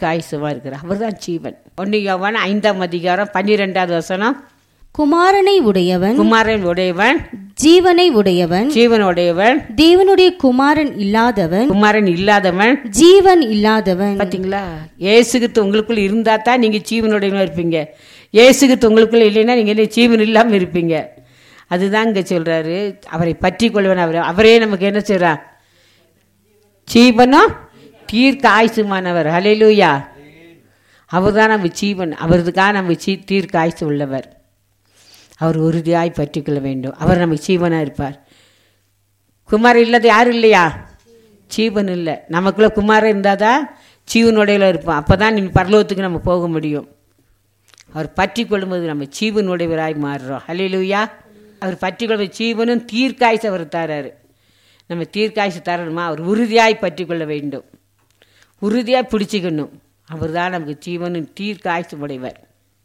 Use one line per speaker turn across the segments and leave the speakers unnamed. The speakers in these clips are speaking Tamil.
தீர்க்காயுசுமா இருக்கிறார் அவர் தான் ஜீவன் ஒன்று யோவான் ஐந்தாம் அதிகாரம் பன்னிரெண்டாவது வசனம்
குமாரனை உடையவன்
குமாரன் உடையவன்
ஜீவனை உடையவன்
ஜீவன் உடையவன்
தேவனுடைய குமாரன் இல்லாதவன்
குமாரன் இல்லாதவன்
ஜீவன் இல்லாதவன்
பாத்தீங்களா ஏசுகித்து உங்களுக்குள்ள இருந்தா தான் நீங்க ஜீவனுடையவனா இருப்பீங்க ஏசுகித்து உங்களுக்குள்ள இல்லைன்னா நீங்க என்ன ஜீவன் இல்லாம இருப்பீங்க அதுதான் இங்க சொல்றாரு அவரை பற்றி கொள்வன் அவர் அவரே நமக்கு என்ன செய்றா ஜீவனும் தீர்க்க ஆயுசுமானவர் ஹalleluya அவர் தான் நம்ம ஜீவன் அவருக்காக நம்ம சீ தீர்க்க ஆயுசு உள்ளவர் அவர் உறுதியாய் பற்றிக்கொள்ள வேண்டும் அவர் நமக்கு ஜீவனாக இருப்பார் குமார் இல்லாத யாரும் இல்லையா ஜீவன் இல்லை நமக்குள்ள குமாரன் இருந்தால் தான் ஜீவனுடையில இருப்போம் அப்போ தான் நீ பரலோகத்துக்கு நம்ம போக முடியும் அவர் பற்றி கொள்ளும்போது நம்ம ஜீவனுடையவராய் மாறுறோம் ஹalleluya அவர் பற்றி கொள்வது ஜீவனும் தீர்க்காய்ச்சி அவர் தராரு நம்ம தீர்க்காய்ச்சி தரணுமா அவர் உறுதியாய் பற்றி கொள்ள வேண்டும் உறுதியாக பிடிச்சிக்கணும் அவர் தான் நமக்கு ஜீவனும் தீர்க்காய்ச்சி உடையவர்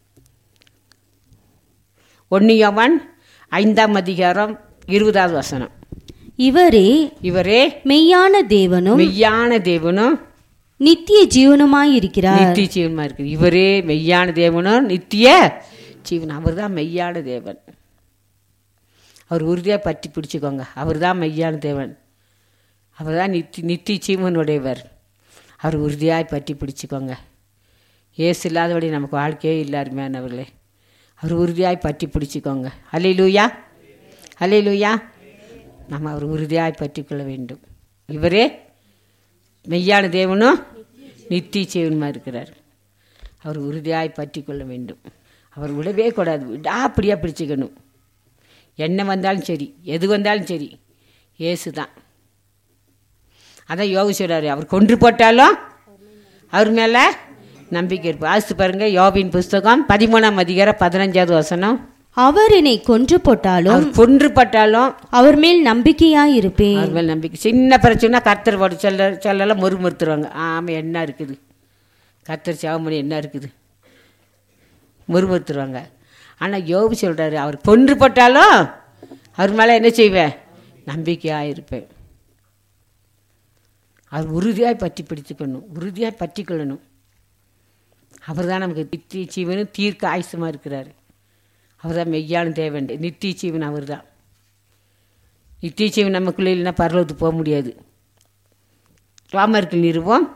ஒன்னியவன் ஐந்தாம் அதிகாரம் இருபதாவது வசனம்
இவரே
இவரே
மெய்யான தேவனும்
மெய்யான தேவனும்
நித்திய ஜீவனுமாயிருக்கிறார்
நித்திய ஜீவனுமா இருக்கு இவரே மெய்யான தேவனும் நித்திய ஜீவன் அவர் தான் மெய்யான தேவன் அவர் உறுதியாக பற்றி பிடிச்சிக்கோங்க அவர் தான் மெய்யான தேவன் அவர் தான் நித்தி நித்திய ஜீவனுடையவர் அவர் உறுதியாய் பற்றி பிடிச்சிக்கோங்க ஏசு இல்லாதபடி நமக்கு வாழ்க்கையே இல்லை அருமையானவர்களே அவர் உறுதியாய் பற்றி பிடிச்சிக்கோங்க அலை லூயா அலை லூயா நம்ம அவர் உறுதியாய் பற்றி கொள்ள வேண்டும் இவரே மெய்யான தேவனும் நித்திய ஜீவனுமா இருக்கிறார் அவர் உறுதியாய் பற்றி கொள்ள வேண்டும் அவர் விடவே கூடாது விடாப்படியாக பிடிச்சிக்கணும் என்ன வந்தாலும் சரி எது வந்தாலும் சரி ஏசு தான் அதான் யோகி சொல்றாரு அவர் கொன்று போட்டாலும் அவர் மேலே நம்பிக்கை இருப்பார் ஆசித்து பாருங்க யோபின் புஸ்தகம் பதிமூணாம் அதிகாரம் பதினஞ்சாவது வசனம்
அவர் என்னை கொன்று போட்டாலும்
அவர் கொன்று பட்டாலும்
அவர் மேல் நம்பிக்கையாயிருப்பேன்
அவர் மேல் நம்பிக்கை சின்ன பிரச்சனை கர்த்தர் போட்டு சொல்ல சொல்லலாம் முறுமுறுத்துருவாங்க ஆமாம் என்ன இருக்குது கர்த்தர் சாவமணி என்ன இருக்குது முறுமுறுத்துருவாங்க ஆனால் யோபு சொல்கிறாரு அவர் கொன்று போட்டாலும் அவர் மேலே என்ன செய்வேன் நம்பிக்கையாக இருப்பேன் அவர் உறுதியாய் பற்றி பிடிச்சுக்கணும் உறுதியாய் பற்றி கொள்ளணும் அவர் தான் நமக்கு நித்திய ஜீவனும் தீர்க்க ஆயுசமாக இருக்கிறாரு அவர் தான் மெய்யான தேவன் நித்திய ஜீவன் அவர் தான் நித்திய ஜீவன் நமக்குள்ளே இல்லைன்னா பரலோகத்துக்கு போக முடியாது ராமருக்கு நிறுவம்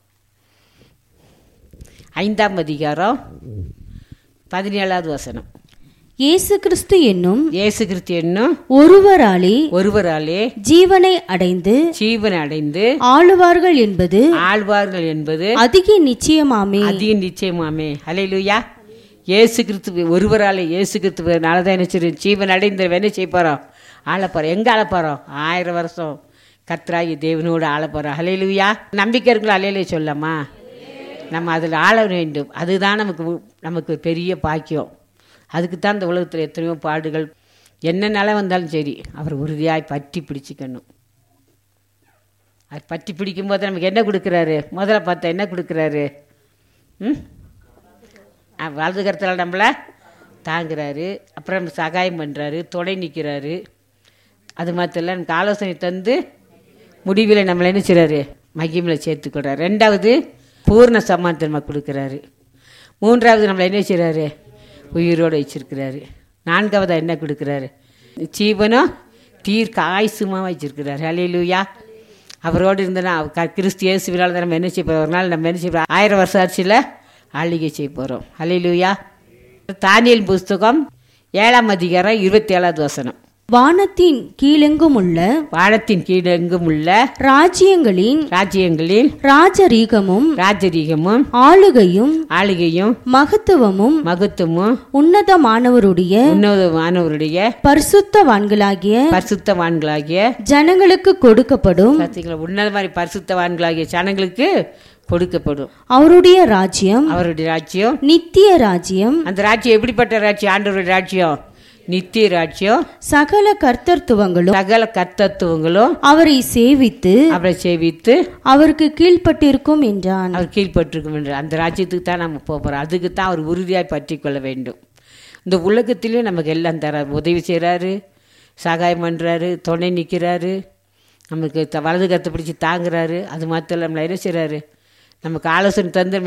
ஐந்தாம் அதிகாரம் பதினேழாவது வசனம்
இயேசு கிறிஸ்து என்னும்
இயேசு கிறிஸ்து என்னும்
ஒருவராலே
ஒருவராலே
ஜீவனை அடைந்து
ஜீவன் அடைந்து
ஆளுவார்கள் என்பது
ஆழ்வார்கள் என்பது
அதிக நிச்சயமாமே
அதிக நிச்சயமாமே ஹalleluya இயேசு கிறிஸ்து ஒருவராலே இயேசு கிறிஸ்துவனால தான் என்ன செய்யும் ஜீவன் அடைந்த என்ன செய்ய போகிறோம் ஆள போகிறோம் எங்கே ஆள போகிறோம் ஆயிரம் வருஷம் கத்ராகி தேவனோடு ஆள போகிறோம் ஹalleluya நம்பிக்கை இருக்குல்ல அலையிலே சொல்லாமா நம்ம அதில் ஆள வேண்டும் அதுதான் நமக்கு உ- நமக்கு பெரிய பாக்கியம் அதுக்கு தான் இந்த உலகத்தில் எத்தனையோ பாடுகள் என்ன நிலை வந்தாலும் சரி அவர் உறுதியாய் பற்றி பிடிச்சிக்கணும் அது பற்றி பிடிக்கும்போது நமக்கு என்ன கொடுக்குறாரு முதல்ல பார்த்தா என்ன கொடுக்குறாரு ம் அஹ் வலது கருத்தில் நம்மளை தாங்குறாரு அப்புறம் நம்ம சகாயம் பண்ணுறாரு துணை நிற்கிறாரு அது மாத்திரம் நமக்கு ஆலோசனை தந்து முடிவில் நம்மளை என்ன செய்கிறாரு மகிமில் சேர்த்துக்கிறார் ரெண்டாவது பூர்ண சமானத்தை நமக்கு கொடுக்குறாரு மூன்றாவது நம்மளை என்ன செய்கிறாரு உயிரோடு வச்சிருக்கிறாரு நான்காவது என்ன கொடுக்குறாரு ஜீவனும் தீர்க்க ஆயுசுமாக வச்சிருக்கிறாரு ஹalleluya அவரோடு இருந்தனா கிறிஸ்து இயேசுவினால் தான் நம்ம என்ன செய்ய போகிறோம் ஒரு நாள் நம்ம என்ன செய்ய போறோம்? ஆயிரம் வருஷம் ஆட்சியில் ஆளுகை செய்ய போகிறோம் ஹalleluya தானியல் புஸ்தகம் ஏழாம் அதிகாரம் இருபத்தி ஏழாவது வசனம்
வானத்தின் கீழெங்கும் உள்ள
வானத்தின் கீழெங்கும் உள்ள
ராஜ்யங்களின்
ராஜ்யங்களில்
ராஜரீகமும்
ராஜரீகமும்
ஆளுகையும்
ஆளுகையும்
மகத்துவமும்
மகத்துவமும்
உன்னதமானவருடைய
உன்னதமானவருடைய
பரிசுத்தவான்களாகிய
பரிசுத்தவான்களாகிய
ஜனங்களுக்கு கொடுக்கப்படும்
பார்த்தீங்களா உன்னத மாதிரி பரிசுத்தவான்களாகிய ஜனங்களுக்கு கொடுக்கப்படும்
அவருடைய ராஜ்யம்
அவருடைய ராஜ்யம்
நித்திய ராஜ்யம்
அந்த ராஜ்யம் எப்படிப்பட்ட ராஜ்யம் ஆண்டவருடைய ராஜ்யம் நித்திய ராஜ்யம்
சகல கர்த்தர்த்துவங்களும்
சகல கர்த்தத்துவங்களும்
அவரை சேவித்து
அவரை சேவித்து
அவருக்கு கீழ்ப்பட்டிருக்கும் என்றான்
அவர் கீழ்ப்பட்டிருக்கும் என்று அந்த ராஜ்யத்துக்கு தான் நம்ம போக போகிறோம் அதுக்கு தான் அவர் உறுதியாய் பற்றி கொள்ள வேண்டும் இந்த உலகத்திலையும் நமக்கு எல்லாம் தரார் உதவி செய்கிறாரு சகாயம் பண்ணுறாரு துணை நிற்கிறாரு நமக்கு த- வலது கத்தை பிடிச்சி தாங்குறாரு அது மாத்திரம் நம்மளை என்ன செய்கிறாரு நமக்கு ஆலோசனை தந்து